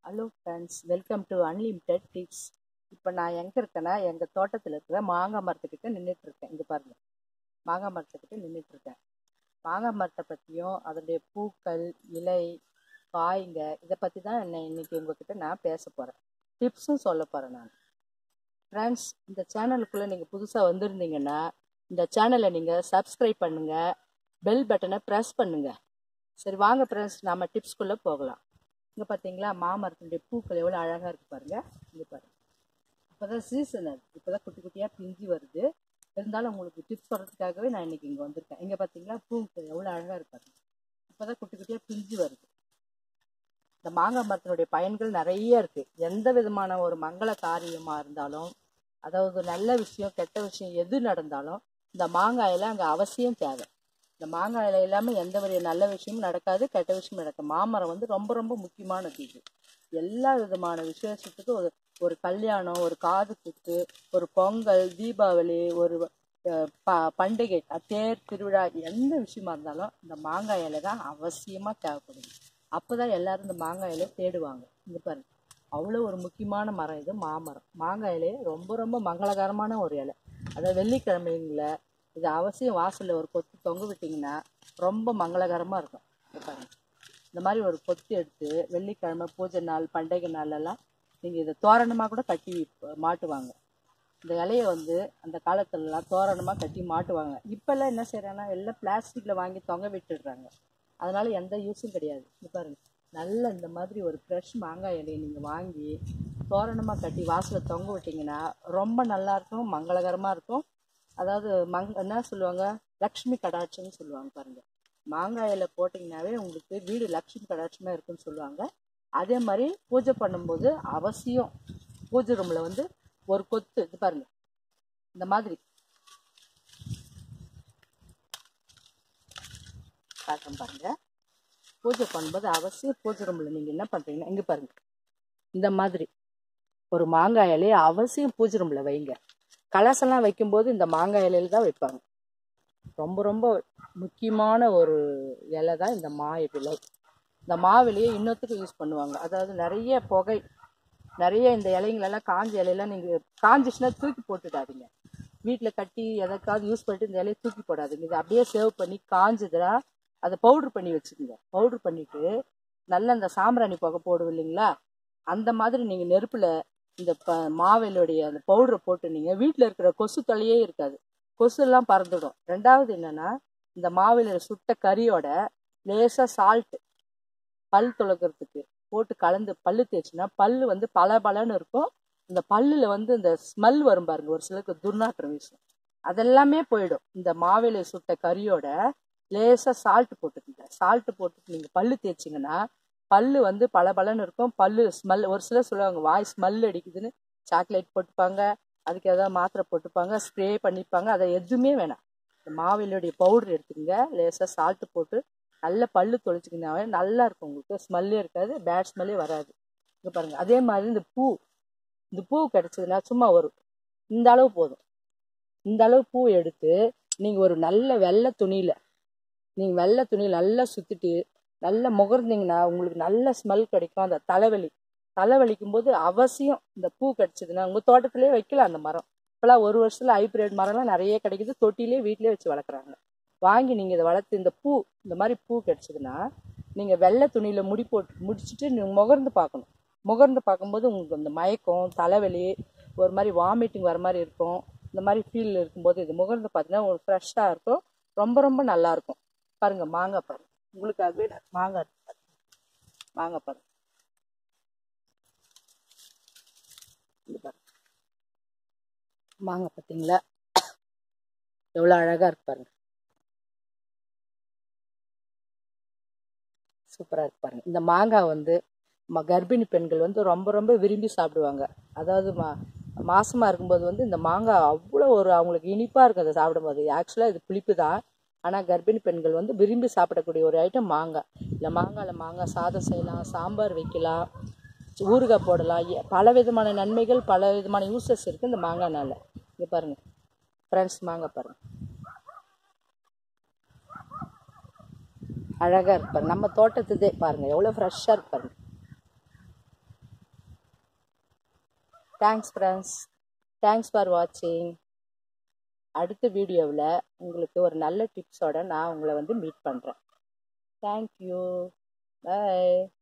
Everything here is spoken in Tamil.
Hello friends welcome to unlimited tips இப்போ நான் எங்கே இருக்கேன்னா எங்கள் தோட்டத்தில் இருக்கிற மாங்காய் மரத்துக்கிட்ட நின்றுட்டு இருக்கேன் இங்கே பாருங்கள் மாங்காய் மரத்துக்கிட்ட நின்றுட்டு இருக்கேன் மாங்காய் மரத்தை பற்றியும் அதனுடைய பூக்கள் இலை காய்ங்க இதை பற்றி தான் என்ன இன்னைக்கு உங்ககிட்ட நான் பேச போகிறேன் டிப்ஸும் சொல்ல போகிறேன் நான் ஃப்ரெண்ட்ஸ் இந்த சேனலுக்குள்ளே நீங்கள் புதுசாக வந்திருந்தீங்கன்னா இந்த சேனலை நீங்கள் சப்ஸ்கிரைப் பண்ணுங்கள் பெல் பட்டனை ப்ரெஸ் பண்ணுங்கள் சரி வாங்க ஃப்ரெண்ட்ஸ் நாம் டிப்ஸ்குள்ளே போகலாம் இங்கே பார்த்தீங்களா மாமரத்தினுடைய பூக்கள் எவ்வளோ அழகாக இருக்குது பாருங்கள் இங்கே பாருங்கள் இப்போ தான் சீசன் அது இப்போ தான் குட்டி குட்டியாக பிஞ்சு வருது இருந்தாலும் உங்களுக்கு டிப்ஸ் சொல்கிறதுக்காகவே நான் இன்றைக்கி இங்கே வந்திருக்கேன் இங்கே பார்த்தீங்களா பூக்கள் எவ்வளோ அழகாக இருப்பாங்க இப்போ தான் குட்டி குட்டியாக பிஞ்சு வருது இந்த மாங்காய் மரத்தினுடைய பயன்கள் நிறைய இருக்குது எந்த விதமான ஒரு மங்கள காரியமாக இருந்தாலும் அதாவது நல்ல விஷயம் கெட்ட விஷயம் எது நடந்தாலும் இந்த மாங்காயில் அங்கே அவசியம் தேவை இந்த மாங்காய் இலை இல்லாமல் எந்த ஒரு நல்ல விஷயமும் நடக்காது கெட்ட விஷயமும் நடக்காது மாமரம் வந்து ரொம்ப ரொம்ப முக்கியமானது இது எல்லா விதமான விசேஷத்துக்கு ஒரு ஒரு கல்யாணம் ஒரு காது குத்து ஒரு பொங்கல் தீபாவளி ஒரு அஹ், ப பண்டிகை தேர் திருவிழா எந்த விஷயமா இருந்தாலும் இந்த மாங்காய் இலை தான் அவசியமாக தேவைப்படுது அப்போ தான் எல்லாரும் இந்த மாங்காய் இலையை தேடுவாங்க இங்கே பாருங்க அவ்வளோ ஒரு முக்கியமான மரம் இது மாமரம் மாங்காய் இலையே ரொம்ப ரொம்ப மங்களகரமான ஒரு இலை அதாவது வெள்ளிக்கிழமைங்கள இது அவசியம் வாசலில் ஒரு கொத்து தொங்க விட்டிங்கன்னா ரொம்ப மங்களகரமாக இருக்கும் இங்க பாருங்க இந்த மாதிரி ஒரு கொத்து எடுத்து வெள்ளிக்கிழமை பூஜை நாள் பண்டிகை நாளெல்லாம் நீங்கள் இதை தோரணமாக கூட கட்டி ப- மாட்டுவாங்க இந்த இலையை வந்து அந்த காலத்துலலாம் தோரணமாக கட்டி மாட்டுவாங்க இப்போல்லாம் என்ன செய்கிறாங்கன்னா எல்லாம் பிளாஸ்டிக்கில் வாங்கி தொங்க விட்டுடுறாங்க அதனால எந்த யூஸும் கிடையாது இங்க பாருங்க நல்ல இந்த மாதிரி ஒரு ஃப்ரெஷ் மாங்காய் இலையை நீங்கள் வாங்கி தோரணமாக கட்டி வாசலில் தொங்க விட்டிங்கன்னா ரொம்ப நல்லா இருக்கும் மங்களகரமாக இருக்கும் அதாவது மங் என்ன சொல்லுவாங்க லக்ஷ்மி கடாட்சம்னு சொல்லுவாங்க பாருங்க மாங்காய் இலை போட்டிங்கனாவே உங்களுக்கு வீடு லக்ஷ்மி கடாட்சமாக இருக்குன்னு சொல்லுவாங்க அதே மாதிரி பூஜை பண்ணும்போது அவசியம் பூஜை ரூமில் வந்து ஒரு கொத்து இது பாருங்க இந்த மாதிரி காட்டுறேன் பாருங்க பூஜை பண்ணும்போது அவசியம் பூஜை ரூமில் நீங்கள் என்ன பண்ணுறீங்கன்னா இங்கே பாருங்க இந்த மாதிரி ஒரு மாங்காய் இலையை அவசியம் பூஜை ரூமில் வைங்க கலசெல்லாம் வைக்கும்போது இந்த மாங்காய் இலையில தான் வைப்பாங்க ரொம்ப ரொம்ப முக்கியமான ஒரு இலை தான் இந்த மா இலை இந்த மாவிலையை இன்னொத்துக்கு யூஸ் பண்ணுவாங்க அதாவது நிறைய புகை நிறைய இந்த இலைங்களெல்லாம் காஞ்ச இலையெல்லாம் நீங்கள் காஞ்சிச்சுன்னா தூக்கி போட்டுடாதீங்க வீட்டில் கட்டி எதற்காவது யூஸ் பண்ணிட்டு இந்த இலையை தூக்கி போடாதீங்க இதை அப்படியே சேவ் பண்ணி காஞ்சதுன்னா அதை பவுட்ரு பண்ணி வச்சுக்கோங்க பவுட்ரு பண்ணிட்டு நல்ல இந்த சாம்பிராணி புகை போடுவோம் இல்லைங்களா அந்த மாதிரி நீங்கள் நெருப்பில் இந்த ப மாவிலுடைய அந்த பவுடரை போட்டு நீங்கள் வீட்டில் இருக்கிற கொசு தொல்லையே இருக்காது கொசு எல்லாம் பறந்துடும் ரெண்டாவது என்னன்னா இந்த மாவில சுட்ட கறியோட லேசாக சால்ட் பல் துளக்கிறதுக்கு போட்டு கலந்து பல்லு தேய்ச்சினா பல்லு வந்து பல பலன்னு இருக்கும் இந்த பல்லுல வந்து இந்த ஸ்மெல் வரும் பாருங்க ஒரு சிலருக்கு துர்நாற்றம் வீசும் அதெல்லாமே போயிடும் இந்த மாவிலை சுட்ட கறியோட லேசாக சால்ட் போட்டுக்கங்க சால்ட் போட்டு நீங்கள் பல்லு தேய்ச்சிங்கன்னா பல்லு வந்து பல பலன்னு இருக்கும் பல்லு ஸ்மெல் ஒரு சிலர் சொல்லுவாங்க வாய் ஸ்மெல் அடிக்குதுன்னு சாக்லேட் போட்டுப்பாங்க அதுக்கு ஏதாவது மாத்திரை போட்டுப்பாங்க ஸ்ப்ரே பண்ணிப்பாங்க அதை எதுவுமே வேணாம் இந்த மாவிலுடைய பவுடர் எடுத்துக்கங்க லேசாக சால்ட்டு போட்டு நல்ல பல்லு தொளிச்சிங்கனாவே நல்லா இருக்கும் உங்களுக்கு ஸ்மெல்லே இருக்காது பேட் ஸ்மெல்லே வராது இங்கே பாருங்கள் அதே மாதிரி இந்த பூ இந்த பூ கிடச்சதுன்னா சும்மா வரும் இந்த அளவு போதும் இந்த அளவு பூ எடுத்து நீங்கள் ஒரு நல்ல வெள்ளை துணியில் நீங்கள் வெள்ளை துணியில் நல்லா சுற்றிட்டு நல்லா முகர்ந்தீங்கன்னா உங்களுக்கு நல்ல ஸ்மெல் கிடைக்கும் அந்த தலைவலி தலைவலிக்கும் போது அவசியம் இந்த பூ கிடச்சிதுன்னா உங்கள் தோட்டத்திலே வைக்கலாம் அந்த மரம் இப்போலாம் ஒரு வருஷத்தில் ஹைப்ரிட் மரம்லாம் நிறைய கிடைக்குது தொட்டிலே வீட்டிலே வச்சு வளர்க்குறாங்க வாங்கி நீங்கள் இதை வளர்த்து இந்த பூ இந்த மாதிரி பூ கிடச்சிதுன்னா நீங்கள் வெள்ளை துணியில் முடி போட்டு முடிச்சுட்டு நீங்கள் முகர்ந்து பார்க்கணும் முகர்ந்து பார்க்கும்போது உங்களுக்கு அந்த மயக்கம் தலைவலி ஒரு மாதிரி வாமிட்டிங் வர மாதிரி இருக்கும் இந்த மாதிரி ஃபீல் இருக்கும்போது இது முகர்ந்து பார்த்தீங்கன்னா ஒரு ஃப்ரெஷ்ஷாக இருக்கும் ரொம்ப ரொம்ப நல்லா இருக்கும் பாருங்க மாங்காய் பாருங்க உங்களுக்காகவே நான் மாங்காய் இருக்கு பாருங்க. மாங்காய் பாருங்க இங்க பாருங்க மாங்காய் பார்த்தீங்களா எவ்வளோ அழகாக இருக்கு பாருங்க சூப்பராக இருக்கு பாருங்க இந்த மாங்காய் வந்து ம கர்ப்பிணி பெண்கள் வந்து ரொம்ப ரொம்ப விரும்பி சாப்பிடுவாங்க அதாவது மா மாசமாக இருக்கும்போது வந்து இந்த மாங்காய் அவ்வளோ ஒரு அவங்களுக்கு இனிப்பாக இருக்கும் அதை சாப்பிடும்போது ஆக்சுவலாக இது புளிப்பு தான் ஆனால் கர்ப்பிணி பெண்கள் வந்து விரும்பி சாப்பிடக்கூடிய ஒரு ஐட்டம் மாங்காய் இல்லை மாங்காயில் மாங்காய் சாதம் செய்யலாம் சாம்பார் வைக்கலாம் ஊறுகாய் போடலாம் எ- பல விதமான நன்மைகள் பல விதமான யூசஸ் இருக்குது இந்த மாங்காய்னால இங்கே பாருங்கள் ஃப்ரெண்ட்ஸ் மாங்காய் பாருங்கள் அழகாக இருக்கு பாருங்க நம்ம தோட்டத்துதே பாருங்கள் எவ்வளோ ஃப்ரெஷ்ஷாக இருக்கு பாருங்க தேங்க்ஸ் ஃப்ரெண்ட்ஸ் தேங்க்ஸ் ஃபார் வாட்சிங் அடுத்த வீடியோவில் உங்களுக்கு ஒரு நல்ல டிப்ஸோட நான் உங்களை வந்து மீட் பண்ணுறேன் தேங்க்யூ பை